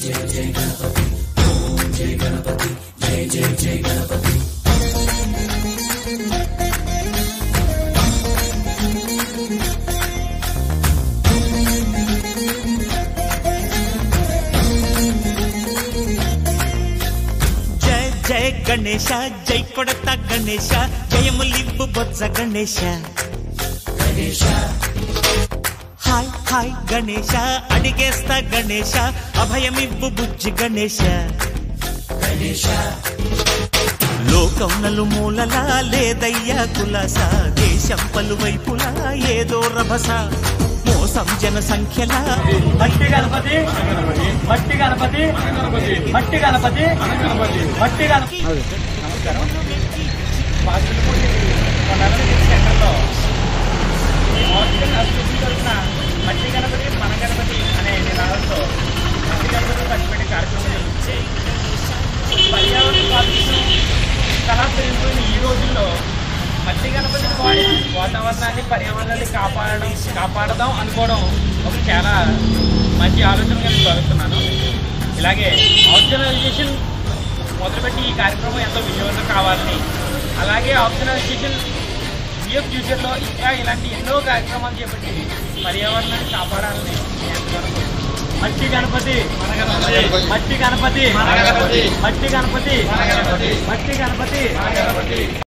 జయ జయ గణేశ జై కొడత గణేశ జయములివ్వు బొజ్జ గణేశ హాయ్ హాయ్ గణేశ అడిగేస్తా గణేశ అభయమివ్వు బుజ్జి గణేశ లోకం నలుమూలలా లేదయ్యా కులాస దేశం పలువైపులా ఏదో రభస మోసం జన సంఖ్యలా మట్టి గణపతి మట్టి గణపతి మట్టి గణపతి మట్టి గణపతి నమస్కారం బాచులపూడి కొనలపూడి సెంటర్లో హాస్పిటల్ అసోసియేషన్ తరఫున మట్టి గణపతి మన గణపతి అనే నినాదంతో మట్టి గణపతి పంచిపెట్టే కార్యక్రమం పర్యావరణ కాలుష్యం చాలా పెరిగిపోయిన ఈ రోజుల్లో మట్టి గణపతిని వాడి వాతావరణాన్ని పర్యావరణాన్ని కాపాడడం కాపాడదాం అనుకోవడం ఒక చాలా మంచి ఆలోచనగా నేను భావిస్తున్నాను ఇలాగే ఆప్షనలైజేషన్ మొదలుపెట్టి ఈ కార్యక్రమం ఎంతో విజయవంతం కావాలని అలాగే ఆప్షనలైజేషన్ నియర్ ఫ్యూచర్లో ఇంకా ఇలాంటి ఎన్నో కార్యక్రమాలు చేపట్టి పర్యావరణాన్ని కాపాడాలని నేను ఎంతవరకు మట్టి గణపతి మట్టి గణపతి మట్టి గణపతి మట్టి గణపతి మట్టి గణపతి